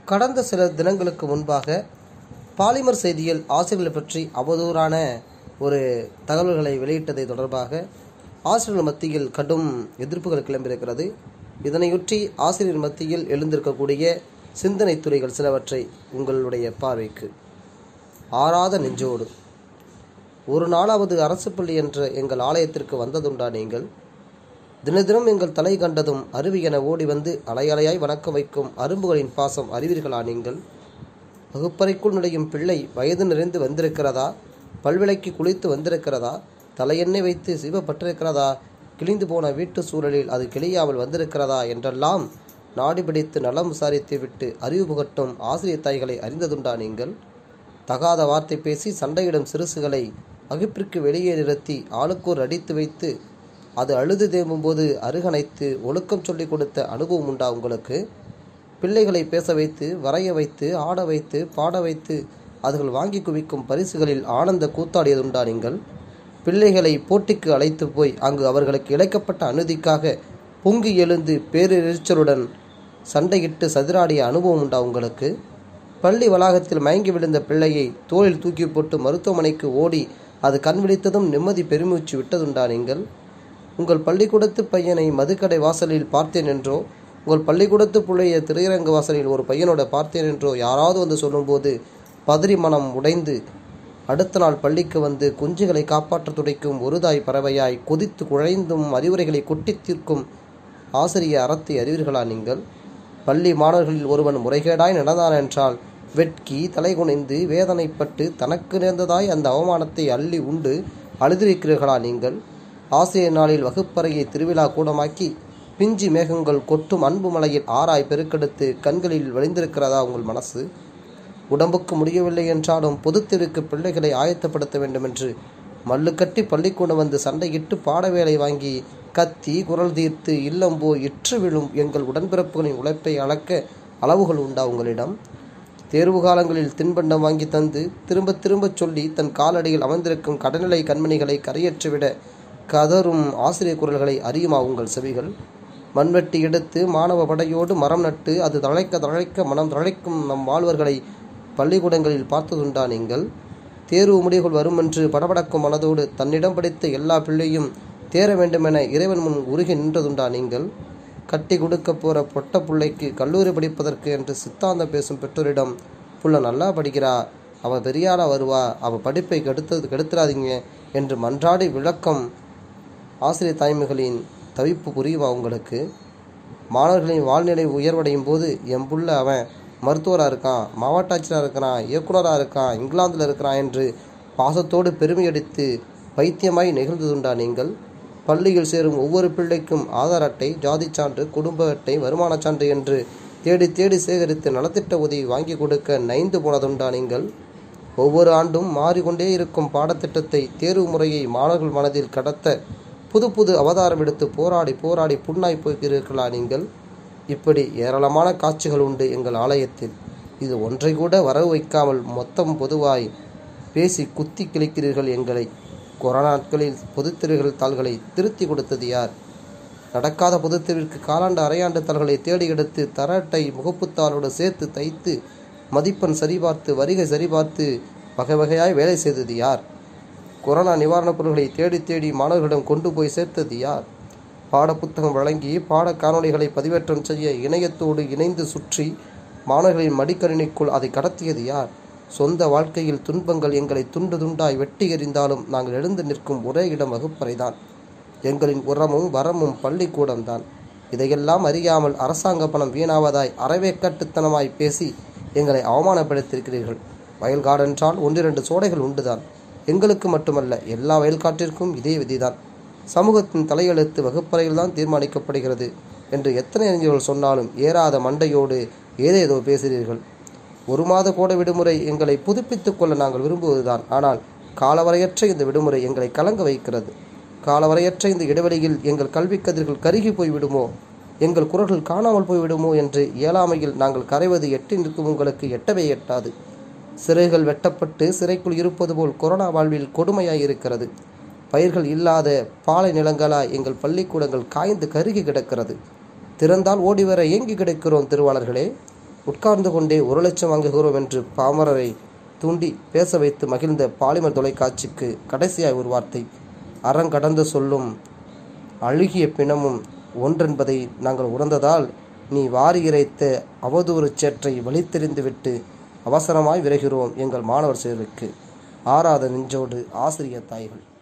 கடந்த சில தினங்களுக்கு முன்பாக பாலிமர் செய்தியில் ஆசிரியர்கள் பற்றி அவதூறான ஒரு தகவல்களை வெளியிட்டதை தொடர்பாக ஆசிரியர்கள் மத்தியில் கடும் எதிர்ப்புகள் கிளம்பியிருக்கிறது இதனையொட்டி ஆசிரியர் மத்தியில் எழுந்திருக்கக்கூடிய சிந்தனை துறைகள் சிலவற்றை உங்களுடைய பார்வைக்கு ஆறாத நெஞ்சோடு ஒரு நாளாவது அரசு பள்ளி என்ற எங்கள் ஆலயத்திற்கு வந்ததுண்டா நீங்கள் தினதினம் எங்கள் தலை கண்டதும் அருவி என ஓடி வந்து அலையலையாய் வணக்கம் வைக்கும் அரும்புகளின் பாசம் அறிவீர்களா நீங்கள் வகுப்பறைக்குள் நுழையும் பிள்ளை வயது நிறைந்து வந்திருக்கிறதா பல்விலைக்கு குளித்து வந்திருக்கிறதா தலையெண்ணெய் வைத்து சிவப்பட்டிருக்கிறதா கிழிந்து போன வீட்டு சூழலில் அது கிளியாமல் வந்திருக்கிறதா என்றெல்லாம் நாடி பிடித்து நலம் விசாரித்து விட்டு அறிவு புகட்டும் ஆசிரியர் தாய்களை அறிந்ததுண்டா நீங்கள் தகாத வார்த்தை பேசி சண்டையிடும் சிறுசுகளை வகுப்பிற்கு வெளியே நிறுத்தி ஆளுக்கோர் அடித்து வைத்து அது அழுது தேம்பும்போது அருகணைத்து ஒழுக்கம் சொல்லிக் கொடுத்த அனுபவம் உண்டா உங்களுக்கு பிள்ளைகளை பேச வைத்து வரைய வைத்து ஆட வைத்து பாட வைத்து அதுகள் வாங்கி குவிக்கும் பரிசுகளில் ஆனந்த கூத்தாடியதுண்டா நீங்கள் பிள்ளைகளை போட்டிக்கு அழைத்து போய் அங்கு அவர்களுக்கு இழைக்கப்பட்ட அனுதிக்காக பொங்கி எழுந்து பேரெரிச்சலுடன் சண்டையிட்டு சதிராடிய அனுபவம் உண்டா உங்களுக்கு பள்ளி வளாகத்தில் மயங்கி விழுந்த பிள்ளையை தோளில் தூக்கி போட்டு மருத்துவமனைக்கு ஓடி அது கண் விழித்ததும் நிம்மதி பெருமூச்சு விட்டதுண்டா நீங்கள் உங்கள் பள்ளிக்கூடத்து பையனை மதுக்கடை வாசலில் பார்த்தேன் என்றோ உங்கள் பள்ளிக்கூடத்து பிள்ளைய திரையரங்கு வாசலில் ஒரு பையனோட பார்த்தேன் என்றோ யாராவது வந்து சொல்லும்போது பதறி மனம் உடைந்து அடுத்த நாள் பள்ளிக்கு வந்து குஞ்சுகளை காப்பாற்ற துடைக்கும் ஒரு தாய் பறவையாய் கொதித்து குழைந்தும் அறிவுரைகளை கொட்டித் தீர்க்கும் ஆசிரிய அறத்தை அறிவீர்களா நீங்கள் பள்ளி மாணவர்களில் ஒருவன் முறைகேடாய் நடந்தான் என்றால் வெட்கி தலைகுனிந்து வேதனைப்பட்டு தனக்கு நேர்ந்ததாய் அந்த அவமானத்தை அள்ளி உண்டு அழுதிருக்கிறீர்களா நீங்கள் ஆசிரியர் நாளில் வகுப்பறையை திருவிழா கூடமாக்கி பிஞ்சி மேகங்கள் கொட்டும் அன்பு மலையில் ஆராய் பெருக்கெடுத்து கண்களில் வழிந்திருக்கிறதா உங்கள் மனசு உடம்புக்கு முடியவில்லை என்றாலும் பொதுத்தெருக்கு பிள்ளைகளை ஆயத்தப்படுத்த வேண்டும் என்று மல்லு கட்டி பள்ளிக்கூடம் வந்து சண்டையிட்டு பாட வேலை வாங்கி கத்தி குரல் தீர்த்து இல்லம் போய் இற்று விழும் எங்கள் உடன்பிறப்புகளின் உழைப்பை அளக்க அளவுகள் உண்டா உங்களிடம் தேர்வு காலங்களில் தின்பண்டம் வாங்கி தந்து திரும்ப திரும்ப சொல்லி தன் காலடியில் அமர்ந்திருக்கும் கடநிலை கண்மணிகளை கரையேற்றிவிட கதரும் ஆசிரியர் குரல்களை அறியுமா உங்கள் செவிகள் மண்வெட்டி எடுத்து மாணவ படையோடு மரம் நட்டு அது தழைக்க தழைக்க மனம் தழைக்கும் நம் வாழ்வர்களை பள்ளிக்கூடங்களில் பார்த்ததுண்டா நீங்கள் தேர்வு முடிவுகள் வரும் என்று படபடக்கும் மனதோடு தன்னிடம் படித்த எல்லா பிள்ளையும் தேர வேண்டுமென இறைவன் முன் உருகி நின்றதுண்டா நீங்கள் கட்டி கொடுக்க போற பொட்ட பிள்ளைக்கு கல்லூரி படிப்பதற்கு என்று சித்தாந்தம் பேசும் பெற்றோரிடம் புள்ள நல்லா படிக்கிறா அவ பெரியாளா வருவா அவ படிப்பை கெடுத்தது கெடுத்துறாதீங்க என்று மன்றாடி விளக்கம் ஆசிரியர் தாய்மைகளின் தவிப்பு புரியுமா உங்களுக்கு மாணவர்களின் வாழ்நிலை உயர்வடையும் போது என் புள்ள அவன் மருத்துவராக இருக்கான் மாவட்ட ஆட்சியராக இருக்கிறான் இயக்குனராக இருக்கான் இங்கிலாந்தில் இருக்கிறான் என்று பாசத்தோடு பெருமையடித்து பைத்தியமாய் நிகழ்ந்ததுண்டா நீங்கள் பள்ளியில் சேரும் ஒவ்வொரு பிள்ளைக்கும் ஆதார் அட்டை ஜாதி சான்று குடும்ப அட்டை வருமானச் சான்று என்று தேடி தேடி சேகரித்து நலத்திட்ட உதவி வாங்கி கொடுக்க நைந்து போனதுண்டா நீங்கள் ஒவ்வொரு ஆண்டும் மாறிக்கொண்டே இருக்கும் பாடத்திட்டத்தை தேர்வு முறையை மாணவர்கள் மனதில் கடத்த புது புது அவதாரம் எடுத்து போராடி போராடி புண்ணாய் போகிறீர்களா நீங்கள் இப்படி ஏராளமான காட்சிகள் உண்டு எங்கள் ஆலயத்தில் இது ஒன்றை கூட வரவு வைக்காமல் மொத்தம் பொதுவாய் பேசி குத்தி கிழிக்கிறீர்கள் எங்களை கொரோனா நாட்களில் பொதுத்தெருவுகள் தாள்களை திருத்தி கொடுத்தது யார் நடக்காத பொதுத்தெருவிற்கு காலாண்டு அரையாண்டு தாள்களை தேடி எடுத்து தர அட்டை முகப்புத்தாளோடு சேர்த்து தைத்து மதிப்பெண் சரிபார்த்து வரிகை சரிபார்த்து வகை வகையாய் வேலை செய்தது யார் கொரோனா நிவாரணப் பொருட்களை தேடி தேடி மாணவர்களிடம் கொண்டு போய் சேர்த்தது யார் பாடப்புத்தகம் வழங்கி பாட காணொளிகளை பதிவேற்றம் செய்ய இணையத்தோடு இணைந்து சுற்றி மாணவர்களின் மடிக்கணினிக்குள் அதை கடத்தியது யார் சொந்த வாழ்க்கையில் துன்பங்கள் எங்களை துண்டு துண்டாய் வெட்டி எறிந்தாலும் நாங்கள் எழுந்து நிற்கும் ஒரே இடம் வகுப்பறைதான் எங்களின் உரமும் வரமும் பள்ளிக்கூடம்தான் இதையெல்லாம் அறியாமல் அரசாங்க பணம் வீணாவதாய் அறவேக்கட்டுத்தனமாய் பேசி எங்களை அவமானப்படுத்தியிருக்கிறீர்கள் வயல்காடென்றால் ஒன்றிரண்டு சோடைகள் உண்டுதான் எங்களுக்கு மட்டுமல்ல எல்லா வயல்காட்டிற்கும் இதே விதிதான் சமூகத்தின் தலையெழுத்து வகுப்பறையில்தான் தீர்மானிக்கப்படுகிறது என்று எத்தனை அறிஞர்கள் சொன்னாலும் ஏறாத மண்டையோடு ஏதேதோ பேசுகிறீர்கள் ஒரு மாத கோட விடுமுறை எங்களை புதுப்பித்துக் கொள்ள நாங்கள் விரும்புவதுதான் ஆனால் காலவரையற்ற இந்த விடுமுறை எங்களை கலங்க வைக்கிறது காலவரையற்ற இந்த இடைவெளியில் எங்கள் கல்வி கதிர்கள் கருகி போய்விடுமோ எங்கள் குரல்கள் காணாமல் போய்விடுமோ என்று இயலாமையில் நாங்கள் கரைவது எட்டி நிற்கும் உங்களுக்கு எட்டவே எட்டாது சிறைகள் வெட்டப்பட்டு சிறைக்குள் இருப்பது போல் கொரோனா வாழ்வில் கொடுமையாய் இருக்கிறது பயிர்கள் இல்லாத பாலை நிலங்களாய் எங்கள் பள்ளிக்கூடங்கள் காய்ந்து கருகி கிடக்கிறது திறந்தால் ஓடி வர ஏங்கி கிடக்கிறோம் திருவாளர்களே உட்கார்ந்து கொண்டே ஒரு லட்சம் வாங்குகிறோம் என்று பாமரரை தூண்டி பேச வைத்து மகிழ்ந்த பாலிமர் தொலைக்காட்சிக்கு கடைசியாய் ஒரு வார்த்தை அறங்கடந்து சொல்லும் அழுகிய பிணமும் ஒன்றென்பதை நாங்கள் உணர்ந்ததால் நீ வாரி இறைத்த அவதூறு சேற்றை வலித்தெறிந்துவிட்டு அவசரமாய் விரைகிறோம் எங்கள் மாணவர் செயலுக்கு ஆறாத நெஞ்சோடு ஆசிரியர் தாய்கள்